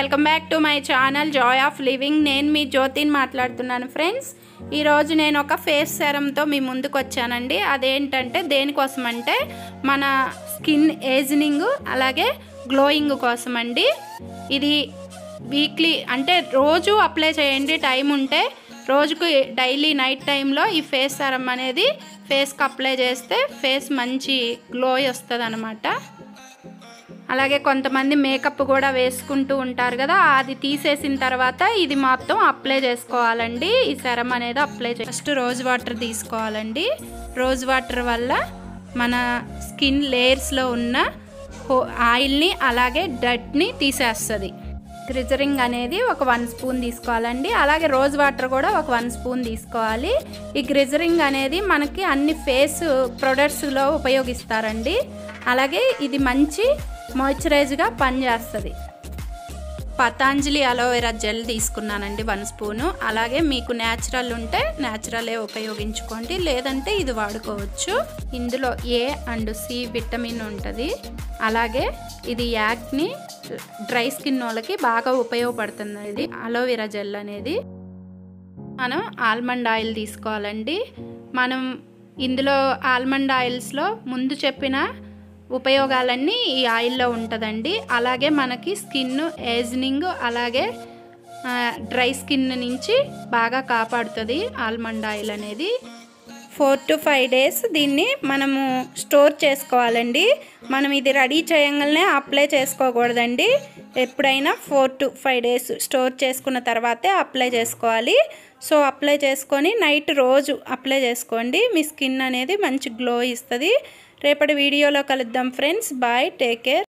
welcome back to my channel Joy of Living నేను మీ జ్యోతిని మాట్లాడుతున్నాను ఫ్రెండ్స్ ఈరోజు నేను ఒక ఫేస్ సెరంతో మీ ముందుకు వచ్చానండి అదేంటంటే దేనికోసం అంటే మన స్కిన్ ఏజినింగ్ అలాగే గ్లోయింగ్ కోసం అండి ఇది వీక్లీ అంటే రోజు అప్లై చేయండి టైం ఉంటే రోజుకు డైలీ నైట్ టైంలో ఈ ఫేస్ సెరం అనేది ఫేస్కి అప్లై చేస్తే ఫేస్ మంచి గ్లో వస్తుంది అనమాట అలాగే కొంతమంది మేకప్ కూడా వేసుకుంటూ ఉంటారు కదా అది తీసేసిన తర్వాత ఇది మొత్తం అప్లై చేసుకోవాలండి ఈ సెరం అనేది అప్లై చే ఫస్ట్ రోజ్ వాటర్ తీసుకోవాలండి రోజ్ వాటర్ వల్ల మన స్కిన్ లేయర్స్లో ఉన్న ఆయిల్ని అలాగే డట్ని తీసేస్తుంది గ్రిజరింగ్ అనేది ఒక వన్ స్పూన్ తీసుకోవాలండి అలాగే రోజ్ వాటర్ కూడా ఒక వన్ స్పూన్ తీసుకోవాలి ఈ గ్రిజరింగ్ అనేది మనకి అన్ని ఫేస్ ప్రొడక్ట్స్లో ఉపయోగిస్తారండి అలాగే ఇది మంచి మాయిశ్చరైజ్గా పనిచేస్తుంది పతాంజలి అలోవెరా జెల్ తీసుకున్నానండి వన్ స్పూను అలాగే మీకు న్యాచురల్ ఉంటే న్యాచురలే ఉపయోగించుకోండి లేదంటే ఇది వాడుకోవచ్చు ఇందులో ఏ అండ్ సి విటమిన్ ఉంటుంది అలాగే ఇది యాక్ని డ్రై స్కిన్ వాళ్ళకి బాగా ఉపయోగపడుతుంది ఇది అలోవెరా జెల్ అనేది మనం ఆల్మండ్ ఆయిల్ తీసుకోవాలండి మనం ఇందులో ఆల్మండ్ ఆయిల్స్లో ముందు చెప్పిన ఉపయోగాలన్నీ ఈ ఆయిల్లో ఉంటుందండి అలాగే మనకి స్కిన్ ఏజ్నింగ్ అలాగే డ్రై స్కిన్ నుంచి బాగా కాపాడుతుంది ఆల్మండ్ ఆయిల్ అనేది ఫోర్ టు ఫైవ్ డేస్ దీన్ని మనము స్టోర్ చేసుకోవాలండి మనం ఇది రెడీ చేయగానే అప్లై చేసుకోకూడదండి ఎప్పుడైనా four to five days store చేసుకున్న తర్వాతే అప్లై చేసుకోవాలి సో అప్లై చేసుకొని నైట్ రోజు అప్లై చేసుకోండి మీ స్కిన్ అనేది మంచి గ్లో ఇస్తుంది రేపటి వీడియోలో కలుద్దాం ఫ్రెండ్స్ బాయ్ టేక్ కేర్